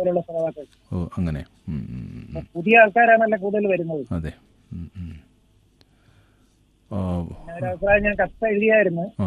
പോലുള്ള ശ്രോതാക്കൾ ഓ അങ്ങനെ ഉം, ഉം, ഉം, ഉം. പുതിയ ആൾക്കാരാണല്ലോ കൂടുതൽ വരുന്നത് അതെ ഉം, ഉം. ഓ അങ്ങനെ ഒരു അഭിപ്രായം ഞാൻ കത്ത് എഴുതിയായിരുന്നു ആ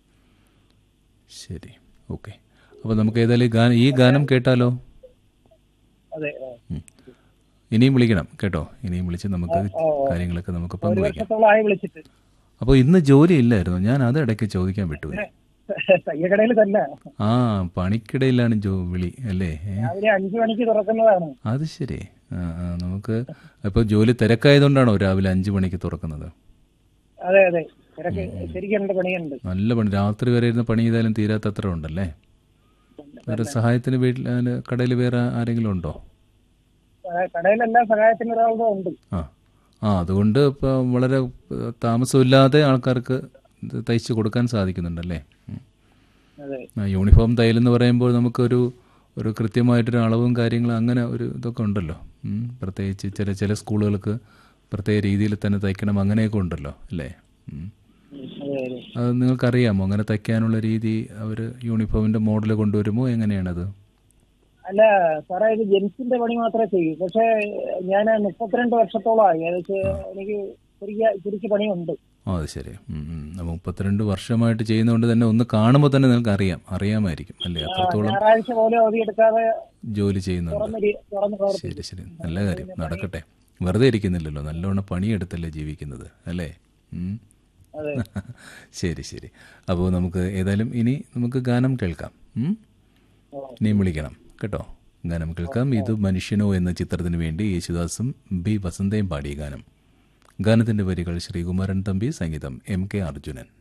ശരി ഓക്കെ അപ്പോൾ നമുക്ക് ഏതായാലും ഈ ഗാനം ഈ ഗാനം കേട്ടാലോ അതെ ആ. ഉം. ഇനിയും വിളിക്കണം കേട്ടോ ഇനിയും വിളിച്ച് നമുക്ക് ഓ, ഓ. കാര്യങ്ങളൊക്കെ നമുക്ക് ഒരു പങ്കുവയ്ക്കാം വർഷത്തോളമായി വിളിച്ചിട്ട് അപ്പോൾ ഇന്ന് ജോലി ഇല്ലായിരുന്നു ഞാൻ അത് ഇടയ്ക്ക് ചോദിക്കാൻ വിട്ടുപോയി തയ്യക്കടയിൽ തന്നെ ആ പണിക്കിടയിലാണ് ജോ വിളി അല്ലേ ഏ? രാവിലെ അഞ്ചു മണിക്ക് തുറക്കുന്നതാണ് അത് ശരി ആ ആ നമുക്ക് ഇപ്പോൾ ജോലി തിരക്കായതുകൊണ്ടാണോ രാവിലെ അഞ്ച് മണിക്ക് തുറക്കുന്നത് അതെ അതെ തിരക്ക് ശരിക്കും ഉണ്ട് പണിയുണ്ട് നല്ല പണി രാത്രി വരെ ഇരുന്ന് പണി ചെയ്താലും തീരാത്തത്ര ഉണ്ടല്ലേ വേറെ സഹായത്തിന് വീട്ടിൽ കടയിൽ വേറെ ആരെങ്കിലും ഉണ്ടോ ആ, കടയിലെല്ലാം സഹായത്തിന് ഒരാളുടെ ഉണ്ട് ആ ആ അതുകൊണ്ട് ഇപ്പോൾ വളരെ ഏഹ്, താമസമില്ലാതെ ആൾക്കാർക്ക് ഇത് തയ്ച്ച് കൊടുക്കാൻ സാധിക്കുന്നുണ്ടല്ലേ ഉം. അതെ ആ, യൂണിഫോം തയ്യലെന്ന് പറയുമ്പോൾ നമുക്കൊരു ഒരു കൃത്യമായിട്ടൊരു അളവും കാര്യങ്ങളും അങ്ങനെ ഒരു ഇതൊക്കെ ഉണ്ടല്ലോ ഉം. പ്രത്യേകിച്ച് ചില ചില സ്കൂളുകൾക്ക് പ്രത്യേക രീതിയിൽ തന്നെ തയ്ക്കണം അങ്ങനെയൊക്കെ ഉണ്ടല്ലോ അല്ലേ ഉം. അതെ അതെ അത് നിങ്ങൾക്കറിയാമോ അങ്ങനെ തയ്ക്കാനുള്ള രീതി അവർ യൂണിഫോമിൻ്റെ മോഡൽ കൊണ്ടുവരുമോ എങ്ങനെയാണത് അല്ല സാറേ ഇത് ജെൻസിന്റെ പണി മാത്രമേ ചെയ്യൂ പക്ഷേ ഞാൻ മുപ്പത്തിരണ്ട് വർഷത്തോളമായി ഏകദേശം എനിക്ക് ശരിക്കും ശരിക്കും പണിയുണ്ട് ആ അത് ശരി ഉം, ഉം. അപ്പോൾ മുപ്പത്തിരണ്ട് വർഷമായിട്ട് ചെയ്യുന്നതുകൊണ്ട് തന്നെ ഒന്ന് കാണുമ്പോൾ തന്നെ നിങ്ങൾക്ക് അറിയാം അറിയാമായിരിക്കും അല്ലേ അത്രത്തോളം ഞായറാഴ്ച പോലും അവധിയെടുക്കാതെ ജോലി ചെയ്യുന്നുണ്ട് തുറന്ന് രീ- തുറന്ന് പ്രവർത്തിക്കും ശരി ശരി നല്ല കാര്യം നടക്കട്ടെ വെറുതെ ഇരിക്കുന്നില്ലല്ലോ നല്ലോണം പണിയെടുത്തല്ലേ ജീവിക്കുന്നത് അല്ലേ ഉം. അതെ ശരി ശരി അപ്പോൾ നമുക്ക് ഏതായാലും ഇനി നമുക്ക് ഗാനം കേൾക്കാം ഉം? ഓ. ഇനിയും വിളിക്കണം കേട്ടോ ഗാനം കേൾക്കാം ഇത് മനുഷ്യനോ എന്ന ചിത്രത്തിന് വേണ്ടി യേശുദാസും ബി വസന്തയും പാടിയ ഗാനം ഗാനത്തിന്റെ വരികൾ ശ്രീകുമാരൻ തമ്പി സംഗീതം എം കെ അർജുനൻ